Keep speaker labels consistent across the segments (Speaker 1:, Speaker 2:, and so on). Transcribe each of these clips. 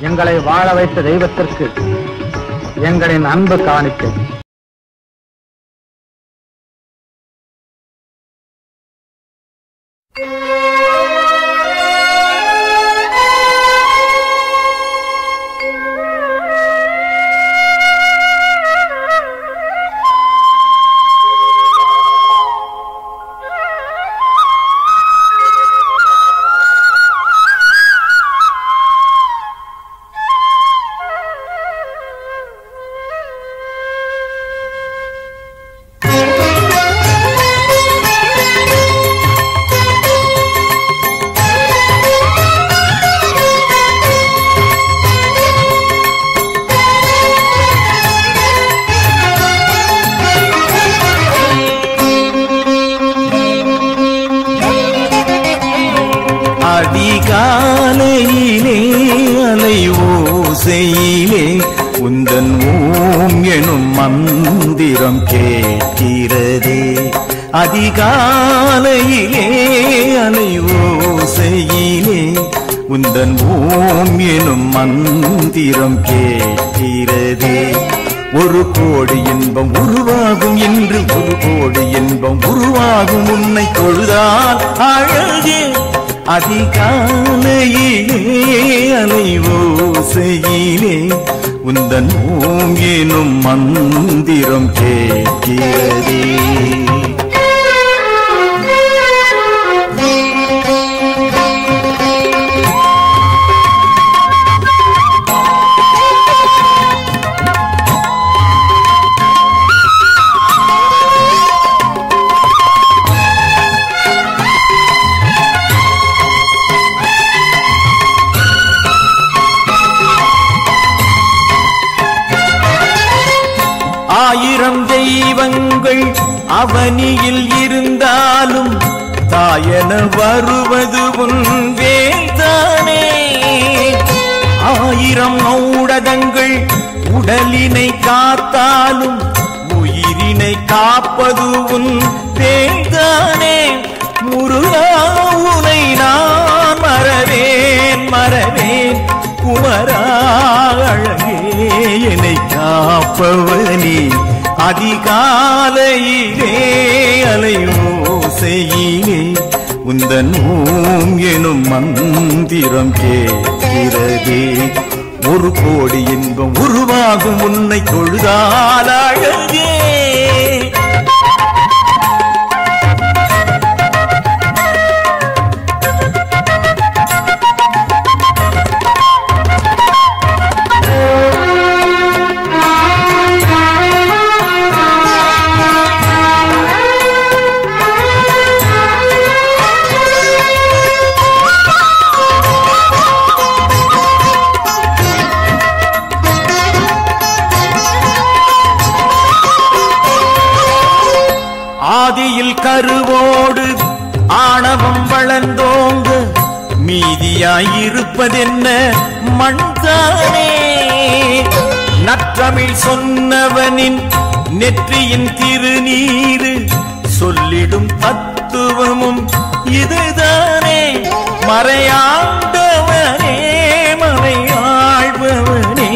Speaker 1: எங்களை வாழ வைத்த தெய்வத்திற்கு எங்களின் அன்பு காணிக்கை
Speaker 2: அதிகாலையிலே அலை ஓசையிலே உந்தன் ஓம் எனும் மந்திரம் கேட்கிறதே அதிகாலையிலே அலை ஓசையிலே உந்தன் ஓம் எனும் மந்திரம் கேட்கிறதே ஒரு கோடி இன்பம் உருவாகும் என்று ஒரு கோடி இன்பம் உருவாகும் உன்னை தொழுதால் அழகே அதிகாலையிலே அலைவோசையிலே உந்தன் ஓம் எனும் மந்திரம் கேட்கிறதே ஆயிரம் தெய்வங்கள் அவனியில் இருந்தாலும் தாயன வருவது உன் வேல்தானே ஆயிரம் ஊடகங்கள் உடலினை காத்தாலும் உயிரினை காப்பது உன் வேல்தானே முருகா உனை நான் மறவேன் மறவேன் குமரா அழகே என்னை காப்பவனே அதிகாலையிலே அலையோசையிலே உந்தன் ஓம் எனும் மந்திரம் கேட்கிறதே ஒரு கோடி இன்பம் உருவாகும் உன்னை தொழுதால் அழகே ஆதியில் கருவோடு ஆணவம் வளர்ந்தோங்க மீதியாயிருப்பதென்ன மண்தானே நற்றமிழ் சொன்னவனின் நெற்றியின் திருநீரு சொல்லிடும் தத்துவமும் இதுதானே மறையாண்டவனே மறையாழ்பவனே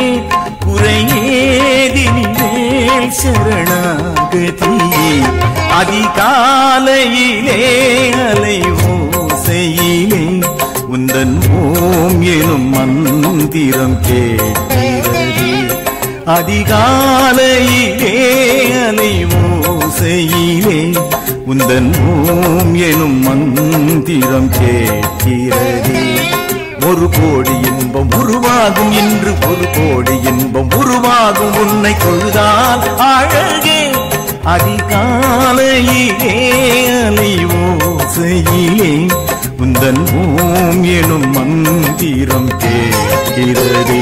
Speaker 2: குறையேதினில் சரணாகதியே அதிகாலையிலே அலைவோசையிலே உந்தன் ஓம் எனும் மந்திரம் கேட்கிறதே அதிகாலையிலே அலைவோசையிலே உந்தன் ஓம் எனும் மந்திரம் கேட்கிறதே ஒரு கோடி இன்பம் உருவாகும் என்று ஒரு கோடி இன்பம் உருவாகும் உன்னை தொழுதால் அழகே அதிகாலையிலே அலைவோசையிலே உந்தன் ஓம் எனும் மந்திரம் கேட்கிறதே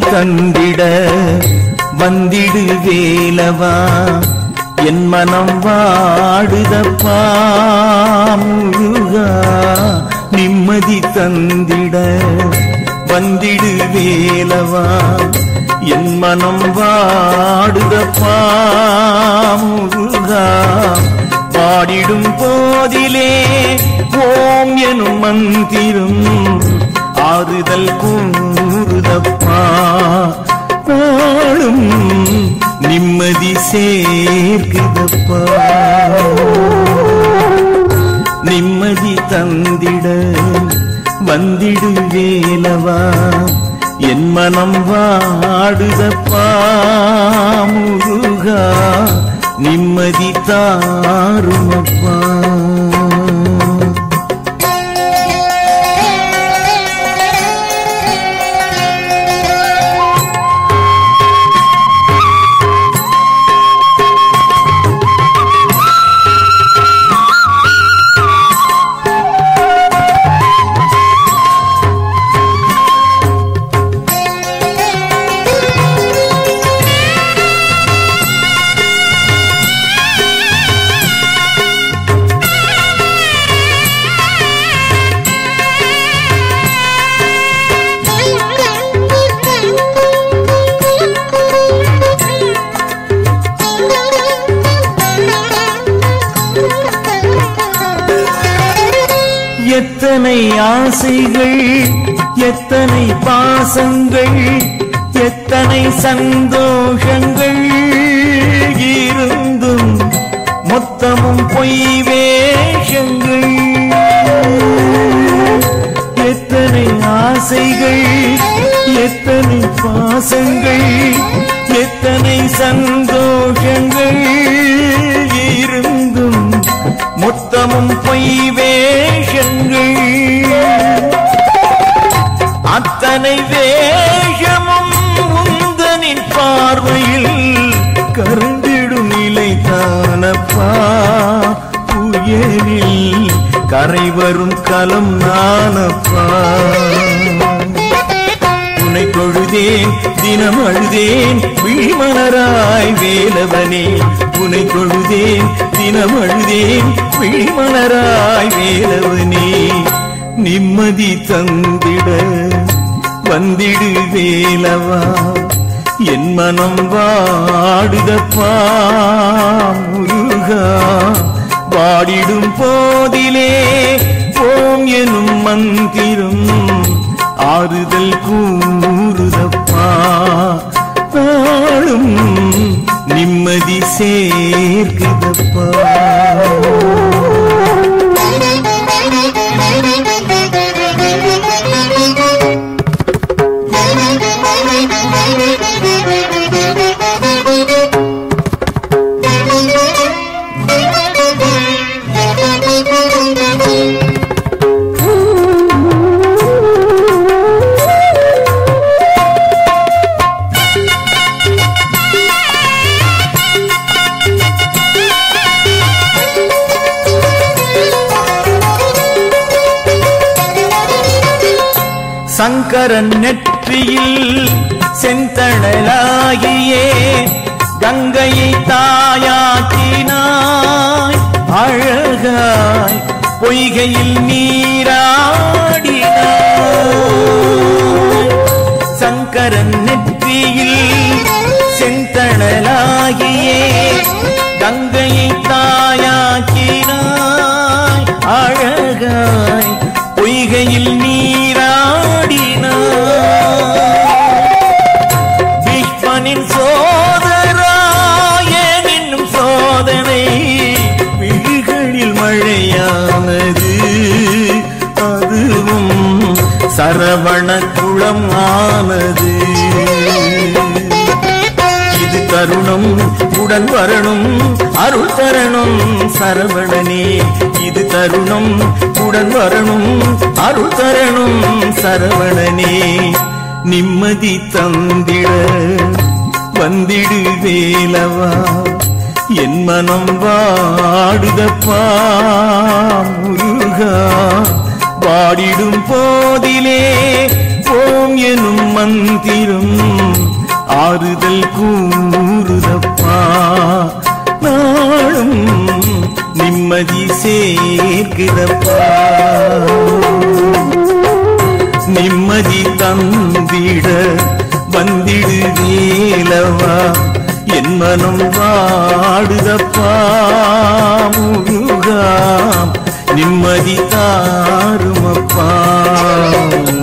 Speaker 2: தந்திட வந்திடு வேலவா என் மனம் வாடுதப்பா முருகா நிம்மதி தந்திட வந்திடு வேலவா என் மனம் வாடுதப்பா முருகா பாடிடும் போதிலே ஓம் எனும் மந்திரம் ஆறுதல் கூறுதப்பா நாளும் நிம்மதி சேர்க்குதப்பா நிம்மதி தந்திட வந்திடு வேலவா என் மனம் வாடுதப்பா முருகா நிம்மதி தாருமப்பா எத்தனை ஆசைகள் எத்தனை பாசங்கள் எத்தனை சந்தோஷங்கள் இருந்தும் மொத்தமும் பொய் வேஷங்கள் எத்தனை ஆசைகள் எத்தனை பாசங்கள் எத்தனை சந்தோஷங்கள் இருந்தும் மொத்தமும் பொய் வேஷங்கள் அத்தனை வேஷமும் உந்தனின் பார்வையில் கருந்திடும் நிலை தானப்பா புயலில் கரை வரும் கலம் நானப்பா உனை கொழுதேன் தினம் அழுதேன் விழிமலராய் வேலவனே உனை கொழுதேன் தினம் அழுதேன் விழிமலராய் வேலவனே நிம்மதி தந்திட வந்திடு வேலவா என் மனம் வாடுதப்பா முருகா வாடிடும் போதிலே ஓம் எனும் மந்திரம் ஆறுதல் கூறுதப்பா நாளும் நிம்மதி சேர்க்குதப்பா சங்கரன் நெற்றியில் செந்தணலாகியே கங்கையை தாயாக்கினாய் அழகாய் பொய்கையில் நீராடினாய் சங்கரன் நெற்றியில் செந்தணலாகியே கங்கையை தாயாக்கினாய் அழகாய் பொய்கையில் நீராடினாய் பீஷ்மனின் சோதராய என்னும் சோதனை விழிகளில் மழையானது அதுவும் சரவண குளம் ஆனது இது தருணம் உடன் வரணும் அருள் தரணும் சரவணனே இது தருணம் உடன் வரணும் அருள் தரணும் சரவணனே நிம்மதி தந்திட வந்திடு வேலவா என் மனம் வாடுதப்பா முருகா வாடிடும் போதிலே ஓம் எனும் மந்திரம் ஆறுதல் கூறுதப்பா நாளும் நிம்மதி சேர்க்குதப்பா நிம்மதி தந்திட வந்திடு வேலவா என் மனம் வாடுதப்பா முருகா நிம்மதி தாருமப்பா